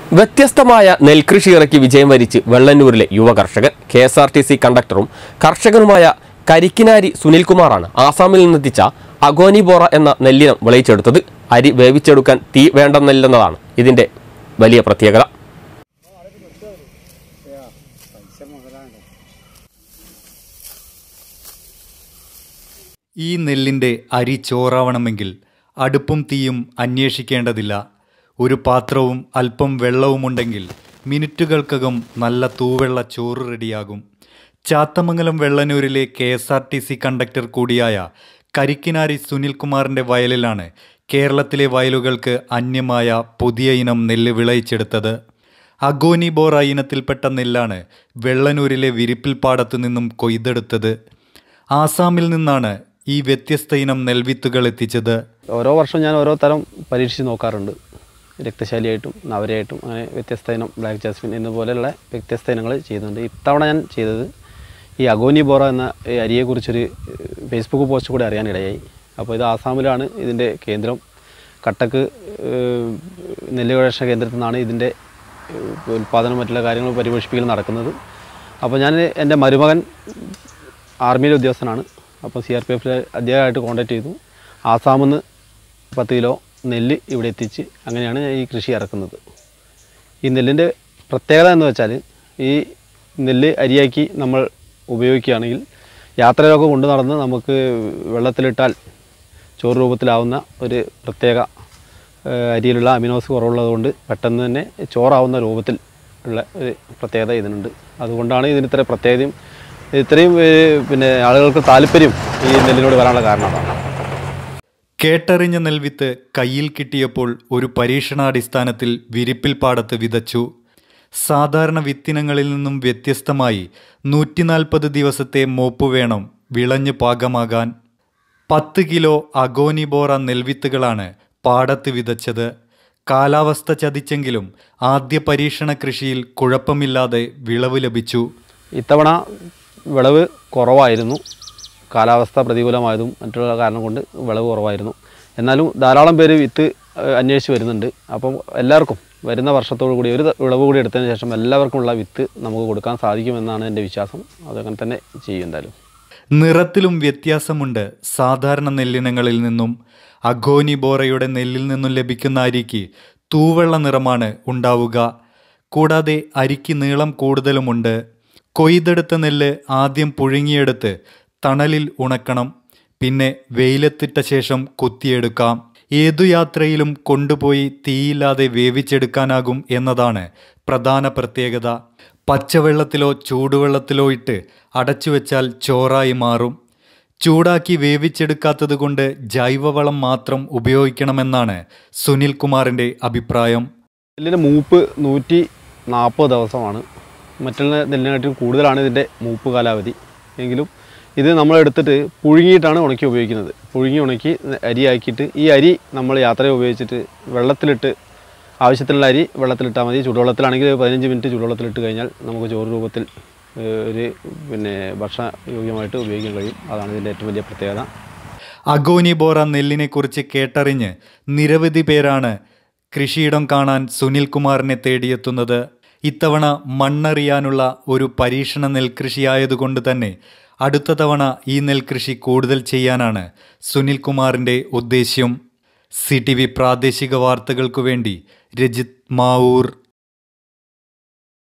വ്യത്യസ്തമായ നെൽകൃഷി ഇറക്കി വിജയം വരിച്ച് വെള്ളന്നൂരിലെ യുവ കർഷകൻ K S R T C കണ്ടക്ടറും കർഷകനുമായ കരിക്കിനാരി സുനിൽകുമാറാണ് ആസാമിൽ നിന്നെത്തിച്ച അഗോനി ബോറ എന്ന നെല്ലിനം വിളയിച്ചെടുത്തത് അരി വേവിച്ചെടുക്കാൻ തീ വേണ്ടെന്നില്ലെന്നതാണ് ഇതിന്റെ വലിയ പ്രത്യേകത ഈ നെല്ലിൻ്റെ അരി ചോറാവണമെങ്കിൽ അടുപ്പും തീയും അന്വേഷിക്കേണ്ടതില്ല ഒരു പാത്രവും അല്പം വെള്ളവുമുണ്ടെങ്കിൽ മിനിറ്റുകൾക്കകം നല്ല തൂവെള്ള ചോറ് റെഡിയാകും ചാത്തമംഗലം വെള്ളനൂരിലെ K S R T C conductor കൂടിയായ കരിക്കിനാരി സുനിൽകുമാറിൻ്റെ വയലിലാണ് കേരളത്തിലെ വയലുകൾക്ക് അന്യമായ പുതിയ ഇനം നെല്ല് വിളയിച്ചെടുത്തത് അഗോനി ബോറ ഇനത്തിൽപ്പെട്ട നെല്ലാണ് വെള്ളനൂരിലെ വിരിപ്പിൽപ്പാടത്തു നിന്നും കൊയ്തെടുത്തത് ആസാമിൽ നിന്നാണ് ഈ വ്യത്യസ്ത ഇനം നെൽവിത്തുകൾ എത്തിച്ചത് ഓരോ വർഷവും ഞാൻ ഓരോ തരം പരീക്ഷിച്ച് നോക്കാറുണ്ട് രക്തശാലിയായിട്ടും നവരയായിട്ടും അങ്ങനെ വ്യത്യസ്ത ഇനം ബ്ലാക്ക് ജാസ്മിൻ എന്നപോലെയുള്ള വ്യത്യസ്ത ഇനങ്ങൾ ചെയ്യുന്നുണ്ട് ഇത്തവണ ഞാൻ ചെയ്തത് ഈ അഗോനി ബോറ എന്ന ഈ അരിയെക്കുറിച്ചൊരു ഏഹ്, ഫേസ്ബുക്ക് പോസ്റ്റ് കൂടി അറിയാനിടയായി അപ്പോൾ ഇത് ആസാമിലാണ് ഇതിൻ്റെ കേന്ദ്രം കട്ടക്ക് ഏഹ്, നെല്ല് ഗവേഷണ കേന്ദ്രത്തിൽ നിന്നാണ് ഇതിൻ്റെ ഏഹ്, ഉൽപ്പാദനം മറ്റുള്ള കാര്യങ്ങൾ പരിപോഷിപ്പിക്കൽ നടക്കുന്നത് അപ്പോൾ ഞാൻ എൻ്റെ മരുമകൻ ആർമിയിലെ ഉദ്യോഗസ്ഥനാണ് അപ്പോൾ സി ആർ പി എഫിൽ അദ്ദേഹമായിട്ട് കോൺടാക്ട് ചെയ്തു ആസാമിൽ നിന്ന് പത്ത് കിലോ നെല്ല് ഇവിടെ എത്തിച്ച് അങ്ങനെയാണ് ഈ കൃഷി ഇറക്കുന്നത് ഈ നെല്ലിൻ്റെ പ്രത്യേകത എന്ന് വെച്ചാൽ ഈ നെല്ല് അരിയാക്കി നമ്മൾ ഉപയോഗിക്കുകയാണെങ്കിൽ യാത്രയിലൊക്കെ കൊണ്ടു നടന്ന് നമുക്ക് വെള്ളത്തിലിട്ടാൽ ചോറ് രൂപത്തിലാവുന്ന ഒരു പ്രത്യേക ഏഹ്, അരിയിലുള്ള അമിനോസ് കുറവുള്ളതുകൊണ്ട് പെട്ടെന്ന് തന്നെ ചോറാവുന്ന രൂപത്തിൽ ഉള്ള ഒരു പ്രത്യേകത ഇതിനുണ്ട് അതുകൊണ്ടാണ് ഇതിന് ഇത്ര പ്രത്യേകതയും ഇത്രയും ഏഹ്, പിന്നെ ആളുകൾക്ക് താല്പര്യം ഈ നെല്ലിനോട് വരാനുള്ള കാരണം അതാണ് കേട്ടറിഞ്ഞ നെൽവിത്ത് കയ്യിൽ കിട്ടിയപ്പോൾ ഒരു പരീക്ഷണാടിസ്ഥാനത്തിൽ വിരിപ്പിൽ പാടത്ത് വിതച്ചു സാധാരണ വിത്തിനങ്ങളിൽ നിന്നും വ്യത്യസ്തമായി നൂറ്റിനാൽപ്പത് ദിവസത്തെ മോപ്പ് വേണം വിളഞ്ഞ് പാകമാകാൻ പത്ത് കിലോ അഗോനിബോറ നെൽവിത്തുകളാണ് പാടത്ത് വിതച്ചത് കാലാവസ്ഥ ചതിച്ചെങ്കിലും ആദ്യ പരീക്ഷണ കൃഷിയിൽ കുഴപ്പമില്ലാതെ വിളവ് ലഭിച്ചു ഇത്തവണ വിളവ് കുറവായിരുന്നു കാലാവസ്ഥ പ്രതികൂലമായതും മറ്റുള്ള കാരണം കൊണ്ട് വിളവ് കുറവായിരുന്നു എന്നാലും ധാരാളം പേര് വിത്ത് ഏഹ്, അന്വേഷിച്ച് വരുന്നുണ്ട് അപ്പം എല്ലാവർക്കും വരുന്ന വർഷത്തോടു കൂടി ഒരു ത- വിളവ് കൂടി എടുത്തതിന് ശേഷം എല്ലാവർക്കുമുള്ള വിത്ത് നമുക്ക് കൊടുക്കാൻ സാധിക്കുമെന്നാണ് എൻ്റെ വിശ്വാസം അതങ്ങനെ തന്നെ ചെയ്യും എന്തായാലും നിറത്തിലും വ്യത്യാസമുണ്ട് സാധാരണ നെല്ലിനങ്ങളിൽ നിന്നും അഗോനി ബോറയുടെ നെല്ലിൽ നിന്നും ലഭിക്കുന്ന അരിക്ക് തൂവെള്ള നിറമാണ് ഉണ്ടാവുക കൂടാതെ അരിക്ക് നീളം കൂടുതലുമുണ്ട് കൊയ്തെടുത്ത നെല്ല് ആദ്യം പുഴുങ്ങിയെടുത്ത് തണലിൽ ഉണക്കണം പിന്നെ വെയിലത്തിട്ട ശേഷം കുത്തിയെടുക്കാം ഏതു യാത്രയിലും കൊണ്ടുപോയി തീയില്ലാതെ വേവിച്ചെടുക്കാനാകും എന്നതാണ് പ്രധാന പ്രത്യേകത പച്ചവെള്ളത്തിലോ ചൂടുവെള്ളത്തിലോ ഇട്ട് അടച്ചു വെച്ചാൽ ചോറായി മാറും ചൂടാക്കി വേവിച്ചെടുക്കാത്തത് കൊണ്ട് ജൈവവളം മാത്രം ഉപയോഗിക്കണമെന്നാണ് സുനിൽ കുമാറിൻ്റെ അഭിപ്രായം നെല്ലിൻ്റെ മൂപ്പ് നൂറ്റി നാൽപ്പത് ദിവസമാണ് മറ്റുള്ള നെല്ലിനെക്കാട്ടിലും കൂടുതലാണ് ഇതിൻ്റെ മൂപ്പ് കാലാവധി എങ്കിലും ഇത് നമ്മൾ എടുത്തിട്ട് പുഴുങ്ങിയിട്ടാണ് ഉണക്കി ഉപയോഗിക്കുന്നത് പുഴുങ്ങി ഉണക്കി അരിയാക്കിയിട്ട് ഈ അരി നമ്മൾ യാത്രയിൽ ഉപയോഗിച്ചിട്ട് വെള്ളത്തിലിട്ട് ആവശ്യത്തിനുള്ള അരി വെള്ളത്തിലിട്ടാൽ മതി ചൂടുവെള്ളത്തിലാണെങ്കിൽ ഒരു പതിനഞ്ച് മിനിറ്റ് ചൂടുവെള്ളത്തിലിട്ട് കഴിഞ്ഞാൽ നമുക്ക് ചോറ് രൂപത്തിൽ ഏഹ്, ഒരു പിന്നെ ഭക്ഷണ യോഗ്യമായിട്ട് ഉപയോഗിക്കാൻ കഴിയും അതാണ് ഇതിൻ്റെ ഏറ്റവും വലിയ പ്രത്യേകത അഗോനി ബോറ നെല്ലിനെക്കുറിച്ച് കേട്ടറിഞ്ഞ് നിരവധി പേരാണ് കൃഷിയിടം കാണാൻ സുനിൽ കുമാറിനെ തേടിയെത്തുന്നത് ഇത്തവണ മണ്ണറിയാനുള്ള ഒരു പരീക്ഷണ നെൽകൃഷിയായതുകൊണ്ട് തന്നെ അടുത്ത തവണ ഈ നെൽകൃഷി കൂടുതൽ ചെയ്യാനാണ് സുനിൽ കുമാറിൻ്റെ ഉദ്ദേശ്യം സി ടി വി പ്രാദേശിക വാർത്തകൾക്കു വേണ്ടി രജിത് മാവൂർ